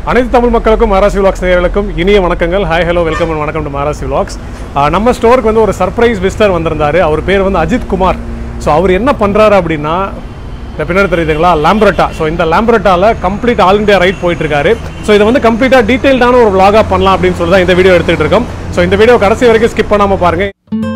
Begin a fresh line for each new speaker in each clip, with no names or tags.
அனைத்து தமிழ் மக்களுக்கும் மகாராசி விலாக்ஸ் நேயர்களுக்கும் இனிய வணக்கங்கள் ஹாய் ஹலோ வெல்கம் அண்ட் வணக்கம் டு மகாராசி விலாக்ஸ் நம்ம ஸ்டோருக்கு வந்து ஒரு சர்ப்ரைஸ் விசிட்டர் வந்திருந்தாரு அவர் பேர் வந்து அஜித் குமார் ஸோ அவர் என்ன பண்ணுறாரு அப்படின்னா இந்த பின்னாடி தெரியுதுங்களா லாம்பரட்டா ஸோ இந்த லாம்பரட்டாவில் கம்ப்ளீட் ஆல் இந்தியா ரைட் போயிட்டு இருக்காரு ஸோ இதை வந்து கம்ப்ளீட்டாக டீட்டெயில்டான ஒரு vlog-ஆ பண்ணலாம் அப்படின்னு சொல்லி தான் இந்த வீடியோ எடுத்துகிட்டு இருக்கோம் ஸோ இந்த வீடியோ கடைசி வரைக்கும் ஸ்கிப் பண்ணாமல் பாருங்கள்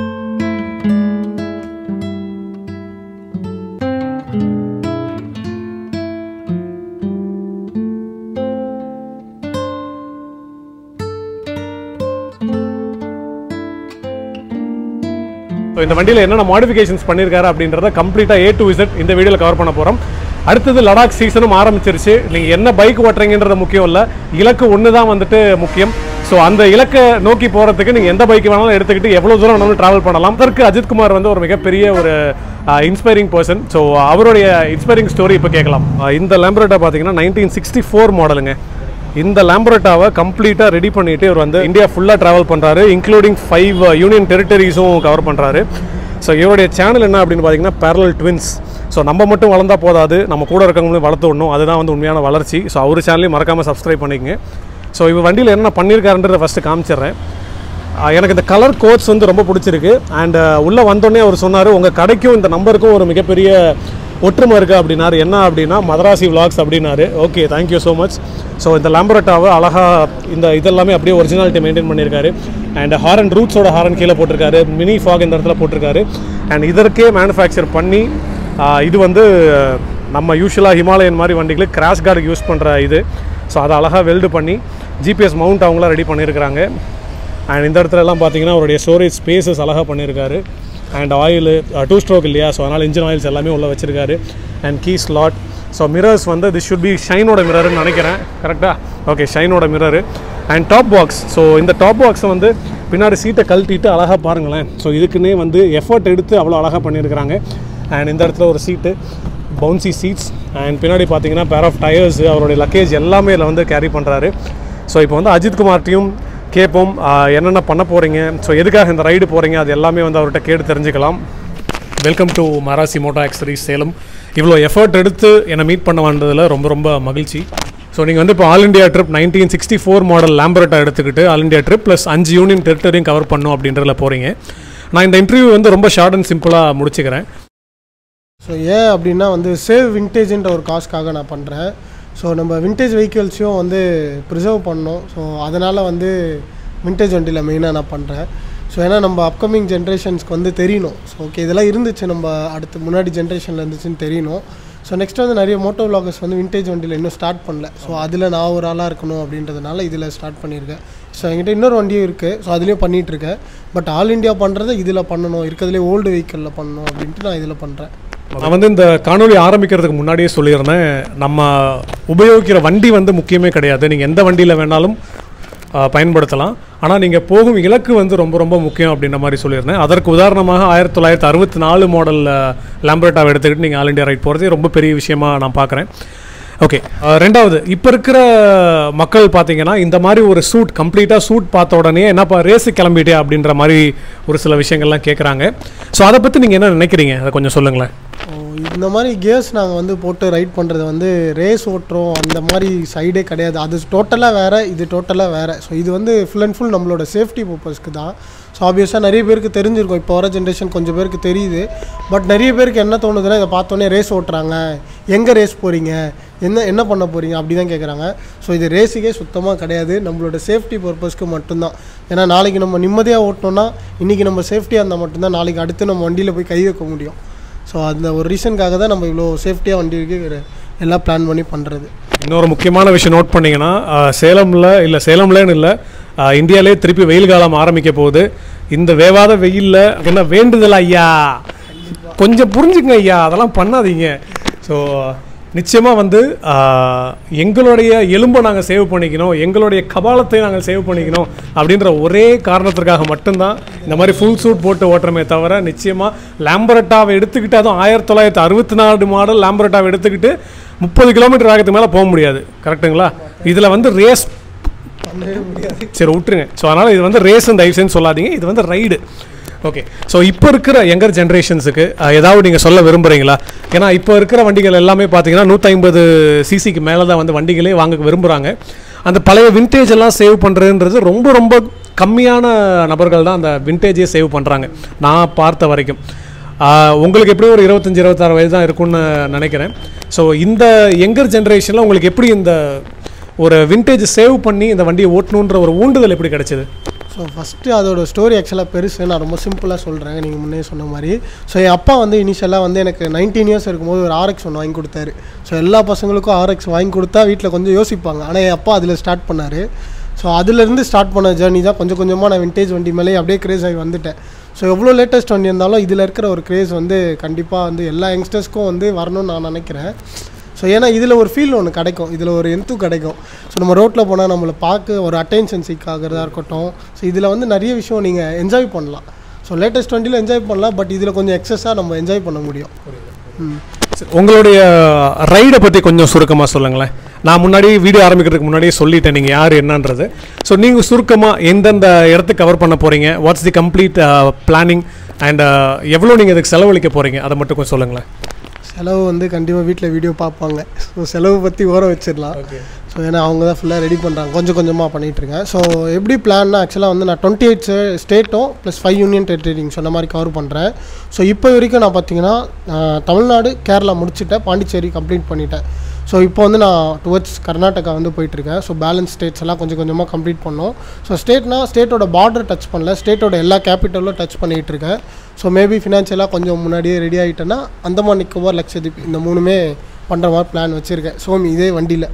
ஸோ இந்த வண்டியில் என்னென்ன மாடிஃபிகேஷன்ஸ் பண்ணியிருக்காரு அப்படின்றத கம்ப்ளீட்டாக ஏ டு விசிட் இந்த வீடியோவில் கவர் பண்ண போகிறோம் அடுத்தது லடாக் சீசனும் ஆரம்பிச்சிருச்சு நீங்கள் என்ன பைக் ஓட்டுறீங்கன்றது முக்கியம் இல்லை இலக்கு ஒன்று தான் வந்துட்டு முக்கியம் ஸோ அந்த இலக்கை நோக்கி போகிறதுக்கு நீங்கள் எந்த பைக் வேணாலும் எடுத்துக்கிட்டு எவ்வளோ தூரம் வேணாலும் ட்ராவல் பண்ணலாம் அதற்கு அஜித் குமார் வந்து ஒரு மிகப்பெரிய ஒரு இன்ஸ்பைரிங் பர்சன் ஸோ அவருடைய இன்ஸ்பைரிங் ஸ்டோரி இப்போ கேட்கலாம் அஹ் இந்த லேம்பரேட்டா பார்த்தீங்கன்னா நைன்டீன் சிக்ஸ்டி ஃபோர் மாடலுங்க இந்த லேம்பரட்டாவை கம்ப்ளீட்டாக ரெடி பண்ணிட்டு இவர் வந்து இந்தியா ஃபுல்லாக ட்ராவல் பண்ணுறாரு இன்க்ளூடிங் ஃபைவ் யூனியன் டெரிட்டரிஸும் கவர் பண்ணுறாரு ஸோ இவருடைய சேனல் என்ன அப்படின்னு பார்த்தீங்கன்னா பேரலல் ட்வின்ஸ் ஸோ நம்ம மட்டும் வளர்ந்தா போதாது நம்ம கூட இருக்கவங்களையும் வளர்த்து விடணும் அதுதான் வந்து உண்மையான வளர்ச்சி ஸோ அவர் சேனலையும் மறக்காமல் சப்ஸ்கிரைப் பண்ணிக்கங்க ஸோ இவர் வண்டியில் என்ன பண்ணியிருக்காருன்றதை ஃபஸ்ட்டு காமிச்சிடுறேன் ஆஹ் எனக்கு இந்த கலர் கோட்ஸ் வந்து ரொம்ப பிடிச்சிருக்கு அண்ட் உள்ளே வந்தோடனே அவர் சொன்னார் உங்கள் கடைக்கும் இந்த நம்பருக்கும் ஒரு மிகப்பெரிய ஒற்றுமை இருக்குது அப்படின்னாரு என்ன அப்படின்னா மதராசி விலாக்ஸ் அப்படின்னாரு okay thank you so much so இந்த லேம்பரட்டாவை அழகாக இந்த இதெல்லாமே அப்படியே ஒரிஜினாலிட்டி மெயின்டைன் பண்ணியிருக்காரு அண்ட் ஹாரன் ரூட்ஸோட ஹாரன் கீழே போட்டிருக்காரு மினி ஃபாக் இந்த இடத்துல போட்டிருக்காரு அண்ட் இதற்கே மேனுஃபேக்சர் பண்ணி ஆஹ் இது வந்து நம்ம யூஸ்வலாக ஹிமாலயன் மாதிரி வண்டிகளுக்கு கிராஷ் கார்டுக்கு யூஸ் பண்ணுற இது ஸோ அதை அழகாக வெல்டு பண்ணி ஜிபிஎஸ் மவுண்ட் அவங்களாம் ரெடி பண்ணியிருக்கிறாங்க அண்ட் இந்த இடத்துல எல்லாம் பார்த்தீங்கன்னா அவருடைய ஸ்டோரேஜ் ஸ்பேசஸ் அழகாக பண்ணியிருக்காரு அண்ட் ஆயில் டூ ஸ்ட்ரோக் இல்லையா ஸோ அதனால் இன்ஜின் ஆயில்ஸ் எல்லாமே உள்ளே வச்சிருக்காரு and key slot so mirrors வந்து திஸ் ஷுட் பி ஷைனோட மிரர்னு நினைக்கிறேன் கரெக்டாக ஓகே ஷைனோட mirror and top box so இந்த டாப் பாக்ஸை வந்து பின்னாடி சீட்டை கழட்டிட்டு அழகாக பாருங்களேன் ஸோ இதுக்குன்னே வந்து எஃபர்ட் எடுத்து அவ்வளோ அழகாக பண்ணியிருக்கிறாங்க அண்ட் இந்த இடத்துல ஒரு சீட்டு பவுன்சி சீட்ஸ் அண்ட் பின்னாடி பார்த்தீங்கன்னா பேர் ஆஃப் டயர்ஸ் அவருடைய லக்கேஜ் எல்லாமே இதில் வந்து கேரி பண்ணுறாரு ஸோ இப்போ வந்து அஜித் குமார்ட்டையும் கேட்போம் ஆஹ் என்னென்ன பண்ண போகிறீங்க ஸோ எதுக்காக இந்த ரைடு போகிறீங்க அது எல்லாமே வந்து அவர்கிட்ட கேட்டு தெரிஞ்சுக்கலாம் வெல்கம் டு மராசி மோட்டோ ஆக்சரிஸ் சேலம் இவ்வளோ எஃபர்ட் எடுத்து என்னை மீட் பண்ண வந்ததில் ரொம்ப ரொம்ப மகிழ்ச்சி ஸோ நீங்கள் வந்து இப்போ all India trip nineteen sixty four model Lambretta எடுத்துக்கிட்டு ஆல் இண்டியா ட்ரிப் ப்ளஸ் அஞ்சு யூனியன் டெரிட்டரியும் கவர் பண்ணும் அப்படின்றதுல போகிறீங்க நான் இந்த இன்டர்வியூ வந்து ரொம்ப ஷார்ட் அண்ட் சிம்பிளாக முடிச்சுக்கிறேன்
ஸோ ஏன் அப்படின்னா வந்து சேவ் விண்டேஜ்ன்ற ஒரு காஸ்க்காக நான் பண்ணுறேன் ஸோ நம்ம விண்டேஜ் வெஹிக்கிள்ஸையும் வந்து ப்ரிசர்வ் பண்ணோம் ஸோ அதனால் வந்து விண்டேஜ் வண்டியில் மெயினாக நான் பண்ணுறேன் ஸோ ஏன்னா நம்ம அப்கமிங் ஜென்ரேஷன்ஸ்க்கு வந்து தெரியணும் ஸோ ஓகே இதெல்லாம் இருந்துச்சு நம்ம அடுத்து முன்னாடி ஜென்ரேஷனில் இருந்துச்சுன்னு தெரியணும் ஸோ நெக்ஸ்ட் வந்து நிறைய மோட்டோ vloggers வந்து விண்டேஜ் வண்டியில் இன்னும் ஸ்டார்ட் பண்ணல ஸோ அதில் நான் ஒரு ஆளாக இருக்கணும் அப்படின்றதுனால இதில் ஸ்டார்ட் பண்ணியிருக்கேன் ஸோ என்கிட்ட இன்னொரு வண்டியும் இருக்குது ஸோ அதுலேயும் பண்ணிகிட்ருக்கேன் பட் ஆல் இண்டியா பண்ணுறதை இதில் பண்ணணும் இருக்கிறதுலே ஓல்டு வெஹிக்கிளில் பண்ணணும் அப்படின்ட்டு நான் இதில் பண்ணுறேன்
நான் வந்து இந்த காணொளி ஆரம்பிக்கிறதுக்கு முன்னாடியே சொல்லியிருந்தேன் நம்ம உபயோகிக்கிற வண்டி வந்து முக்கியமே கிடையாது நீங்கள் எந்த வண்டியில் வேணாலும் ஆ, பயன்படுத்தலாம் ஆனால் நீங்கள் போகும் இலக்கு வந்து ரொம்ப ரொம்ப முக்கியம் அப்படின்ற மாதிரி சொல்லியிருந்தேன் அதற்கு உதாரணமாக ஆயிரத்தி தொள்ளாயிரத்தி அறுபத்தி நாலு மாடல் லேம்பரேட்டாவை எடுத்துக்கிட்டு நீங்கள் ஆல் இண்டியா ரைட் போகிறதே ரொம்ப பெரிய விஷயமா நான் பார்க்குறேன் ஓகே ரெண்டாவது இப்போ இருக்கிற மக்கள் பார்த்தீங்கன்னா இந்த மாதிரி ஒரு சூட் கம்ப்ளீட்டாக சூட் பார்த்த உடனே என்னப்பா ரேஸு கிளம்பிட்டே அப்படின்ற மாதிரி ஒரு சில விஷயங்கள்லாம் கேட்குறாங்க ஸோ அதை பற்றி நீங்கள் என்ன நினைக்கிறீங்க அதை கொஞ்சம் சொல்லுங்களேன்
ஓ, இந்த மாதிரி கியர்ஸ் நாங்கள் வந்து போட்டு ரைட் பண்ணுறது வந்து ரேஸ் ஓட்டுறோம் அந்த மாதிரி சைடே கிடையாது அது டோட்டலாக வேறு இது டோட்டலாக வேறு ஸோ இது வந்து ஃபுல் அண்ட் ஃபுல் நம்மளோட சேஃப்டி பர்பஸ்க்கு தான் ஸோ ஆப்வியஸாக நிறைய பேருக்கு தெரிஞ்சிருக்கும் இப்போ வர ஜென்ரேஷன் கொஞ்சம் பேருக்கு தெரியுது பட் நிறைய பேருக்கு என்ன தோணுதுன்னா இதை பார்த்தோன்னே ரேஸ் ஓட்டுறாங்க எங்கே ரேஸ் போகிறீங்க என்ன என்ன பண்ண போகிறீங்க அப்படி தான் கேட்குறாங்க ஸோ இது ரேஸுக்கே சுத்தமாக கிடையாது நம்மளோட சேஃப்டி பர்பஸ்க்கு மட்டும்தான் ஏன்னா நாளைக்கு நம்ம நிம்மதியாக ஓட்டினோன்னா இன்றைக்கி நம்ம சேஃப்டியாக இருந்தால் மட்டும்தான் நாளைக்கு அடுத்து நம்ம வண்டியில் போய் கை வைக்க முடியும் ஸோ அந்த ஒரு ரீசனுக்காக தான் நம்ம இவ்வளோ சேஃப்டியாக வண்டிக்கு எல்லாம் பிளான் பண்ணி பண்ணுறது
இன்னொரு முக்கியமான விஷயம் நோட் பண்ணீங்கன்னா ஆஹ், சேலம்ல இல்லை சேலம்லன்னு இல்லை ஆஹ், இந்தியாவிலே திருப்பி வெயில் காலம் ஆரம்பிக்க போகுது இந்த வேவாத வெயிலில் என்ன வேண்டுதல் ஐயா கொஞ்சம் புரிஞ்சுங்க ஐயா அதெல்லாம் பண்ணாதீங்க ஸோ நிச்சயமாக வந்து ஆஹ், எங்களுடைய எலும்பை நாங்கள் சேவ் பண்ணிக்கணும் எங்களுடைய கபாலத்தை நாங்கள் சேவ் பண்ணிக்கணும் அப்படின்ற ஒரே காரணத்திற்காக மட்டும்தான் இந்த மாதிரி ஃபுல் சூட் போட்டு ஓட்டுறமே தவிர நிச்சயமாக லேம்பரட்டாவை எடுத்துக்கிட்டு அதுவும் ஆயிரத்தி தொள்ளாயிரத்தி அறுபத்தி நாலு மாடல் லேம்பரட்டாவை எடுத்துக்கிட்டு முப்பது கிலோமீட்டர் ஆகிறதுக்கு மேலே போக முடியாது கரெக்ட்டுங்களா இதில் வந்து ரேஸ்
பண்ணவே முடியாது
சரி விட்டுருங்க ஸோ அதனால் இது வந்து ரேஸ்ன்னு தயவு செஞ்சு சொல்லாதீங்க இது வந்து ரைடு ஓகே ஸோ இப்போ இருக்கிற யங்கர் ஜென்ரேஷன்ஸுக்கு ஏதாவது நீங்கள் சொல்ல விரும்புகிறீங்களா ஏன்னா இப்போ இருக்கிற வண்டிகள் எல்லாமே பார்த்தீங்கன்னா நூற்றி ஐம்பது சிசிக்கு மேலே தான் வந்து வண்டிகளே வாங்க விரும்புகிறாங்க அந்த பழைய விண்டேஜ் எல்லாம் சேவ் பண்ணுறதுன்றது ரொம்ப ரொம்ப கம்மியான நபர்கள் தான் அந்த விண்டேஜே சேவ் பண்ணுறாங்க நான் பார்த்த வரைக்கும் ஆஹ் உங்களுக்கு எப்படியும் ஒரு இருபத்தஞ்சி இருபத்தாறு வயது தான் இருக்கும்னு நினைக்கிறேன் ஸோ இந்த யங்கர் ஜென்ரேஷனில் உங்களுக்கு எப்படி இந்த ஒரு விண்டேஜ் சேவ் பண்ணி இந்த வண்டியை ஓட்டணுன்ற ஒரு ஊண்டுதல் எப்படி கிடைச்சது
ஸோ ஃபஸ்ட்டு அதோட ஸ்டோரி ஆக்சுவலாக பெருசு நான் ரொம்ப சிம்பிளாக சொல்கிறேன் நீங்கள் முன்னே சொன்ன மாதிரி ஸோ என் அப்பா வந்து இனிஷியலாக வந்து எனக்கு நைன்டீன் இயர்ஸ் இருக்கும்போது ஒரு ஆர்எக்ஸ் ஒன்று வாங்கி கொடுத்தாரு ஸோ எல்லா பசங்களுக்கும் ஆர்எக்ஸ் வாங்கி கொடுத்தா வீட்டில் கொஞ்சம் யோசிப்பாங்க ஆனால் என் அப்பா அதில் ஸ்டார்ட் பண்ணார் ஸோ அதுலேருந்து ஸ்டார்ட் பண்ண ஜேர்னி தான் கொஞ்சம் கொஞ்சமாக நான் விண்டேஜ் வண்டி மேலே அப்படியே கிரேஸ் ஆகி வந்துட்டேன் ஸோ எவ்வளோ லேட்டஸ்ட் வண்டி இருந்தாலும் இதில் இருக்கிற ஒரு கிரேஸ் வந்து கண்டிப்பாக வந்து எல்லா யங்ஸ்டர்ஸ்க்கும் வந்து வரணும்னு நான் நினைக்கிறேன் ஸோ ஏன்னா இதில் ஒரு ஃபீல் ஒன்று கிடைக்கும் இதில் ஒரு எந்து கிடைக்கும் ஸோ நம்ம ரோட்டில் போனால் நம்மளை பார்க்க ஒரு அட்டென்ஷன் சீக் ஆகிறதா இருக்கட்டும் ஸோ இதில் வந்து நிறைய விஷயம் நீங்கள் என்ஜாய் பண்ணலாம் ஸோ லேட்டஸ்ட் வண்டியில் என்ஜாய் பண்ணலாம் பட் இதில் கொஞ்சம் எக்ஸஸாக நம்ம என்ஜாய் பண்ண முடியும் ம்
சரி, உங்களுடைய ரைடை பற்றி கொஞ்சம் சுருக்கமாக சொல்லுங்களேன் நான் முன்னாடி வீடியோ ஆரம்பிக்கிறதுக்கு முன்னாடியே சொல்லிட்டேன் நீங்கள் யார் என்னன்றது ஸோ நீங்கள் சுருக்கமாக எந்தெந்த இடத்துக்கு கவர் பண்ண போகிறீங்க what's the complete planning and எவ்வளோ நீங்கள் இதுக்கு செலவழிக்க போகிறீங்க அதை மட்டும் கொஞ்சம் சொல்லுங்களேன்
செலவு வந்து கண்டிப்பாக வீட்டில் வீடியோ பார்ப்பாங்க ஸோ செலவு பற்றி ஓர வச்சிடலாம்
ஓகே
ஸோ ஏன்னா அவங்க தான் ஃபுல்லாக ரெடி பண்ணுறாங்க கொஞ்சம் கொஞ்சமாக பண்ணிகிட்ருக்கேன் ஸோ எப்படி பிளான்னா ஆக்சுவலாக வந்து நான் டுவெண்ட்டி எயிட் ஸ்டேட்டும் ப்ளஸ் ஃபைவ் யூனியன் டெரிட்டரிங் சொன்ன மாதிரி கவர் பண்ணுறேன் ஸோ இப்போ வரைக்கும் நான் பார்த்தீங்கன்னா நான் தமிழ்நாடு கேரளா முடிச்சுட்டேன் பாண்டிச்சேரி கம்ப்ளீட் பண்ணிட்டேன் ஸோ இப்போ வந்து நான் டுவர்ட்ஸ் கர்நாடகா வந்து போயிட்டுருக்கேன் ஸோ பேலன்ஸ் ஸ்டேட்ஸ் எல்லாம் கொஞ்சம் கொஞ்சமாக கம்ப்ளீட் பண்ணோம் ஸோ ஸ்டேட்னா ஸ்டேட்டோட பார்டர் டச் பண்ணல ஸ்டேட்டோட எல்லா கேபிட்டலும் டச் பண்ணிகிட்டு இருக்கேன் ஸோ மேபி ஃபினான்ஷியலாக கொஞ்சம் முன்னாடியே ரெடி ஆகிட்டேன்னா அந்தமான் நிக்கோபார் லட்சதீப் இந்த மூணுமே பண்ணுற மாதிரி பிளான் வச்சுருக்கேன் ஸோ இதே வண்டியில்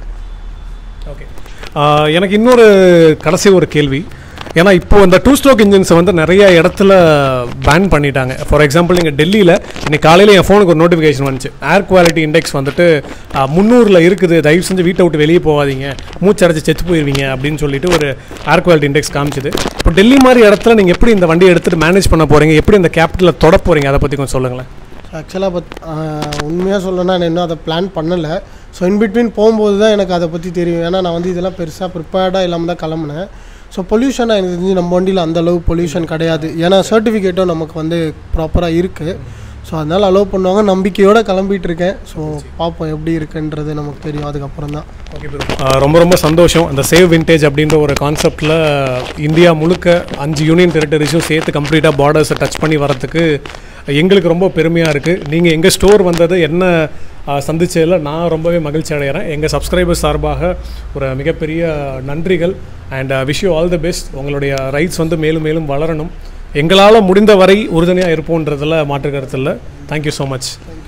ஓகே எனக்கு இன்னொரு கடைசி ஒரு கேள்வி ஏன்னா இப்போ இந்த டூ ஸ்ட்ரோக் இன்ஜின்ஸை வந்து நிறைய இடத்துல பேன் பண்ணிட்டாங்க ஃபார் எக்ஸாம்பிள் நீங்கள் டெல்லியில் இன்னைக்கு காலையில் என் ஃபோனுக்கு ஒரு நோட்டிஃபிகேஷன் வந்துச்சு ஏர் குவாலிட்டி இண்டெக்ஸ் வந்துட்டு முந்நூறில் இருக்குது தயவு செஞ்சு வீட்டை விட்டு வெளியே போகாதீங்க மூச்சடைச்சு செத்து போயிருவீங்க அப்படின்னு சொல்லிட்டு ஒரு ஏர் குவாலிட்டி இண்டெக்ஸ் காமிச்சுது இப்போ டெல்லி மாதிரி இடத்துல நீங்கள் எப்படி இந்த வண்டியை எடுத்துகிட்டு மேனேஜ் பண்ண போகிறீங்க எப்படி இந்த கேபிட்டலில் தொட போகிறீங்க அதை பற்றி கொஞ்சம் சொல்லுங்களேன்
ஆக்சுவலாக பத் உண்மையாக சொல்லணும்னா நான் இன்னும் அதை பிளான் பண்ணலை ஸோ இன்பிட்வீன் போகும்போது தான் எனக்கு அதை பற்றி தெரியும் ஏன்னா நான் வந்து இதெல்லாம் பெருசாக ப்ரிப்பேர்டாக இல்லாமல் தான் கிளம்புனேன் ஸோ பொல்யூஷனாக எனக்கு தெரிஞ்சு நம்ம வண்டியில் அந்த அளவு பொல்யூஷன் கிடையாது ஏன்னா சர்டிஃபிகேட்டும் நமக்கு வந்து ப்ராப்பராக இருக்குது ஸோ அதனால் அலோவ் பண்ணுவாங்க நம்பிக்கையோடு கிளம்பிட்டு இருக்கேன் ஸோ பார்ப்போம் எப்படி இருக்குன்றது நமக்கு தெரியும் அதுக்கப்புறம் தான்
ஆஹ் ரொம்ப ரொம்ப சந்தோஷம் அந்த சேவ் விண்டேஜ் அப்படின்ற ஒரு கான்செப்டில் இந்தியா முழுக்க அஞ்சு யூனியன் டெரிட்டரிஸும் சேர்த்து கம்ப்ளீட்டாக பார்டர்ஸை டச் பண்ணி வரதுக்கு எங்களுக்கு ரொம்ப பெருமையாக இருக்குது நீங்கள் எங்கள் ஸ்டோர் வந்தது என்ன ஆஹ் சந்திச்சதில் நான் ரொம்பவே மகிழ்ச்சி அடைகிறேன் எங்கள் சப்ஸ்கிரைபர்ஸ் சார்பாக ஒரு மிகப்பெரிய நன்றிகள் and wish you all the best உங்களுடைய ரைட்ஸ் வந்து மேலும் மேலும் வளரணும் எங்களால் முடிந்த வரை உறுதுணையாக இருப்போன்றதில் மாற்று கருத்து இல்லை தேங்க்யூ ஸோ மச்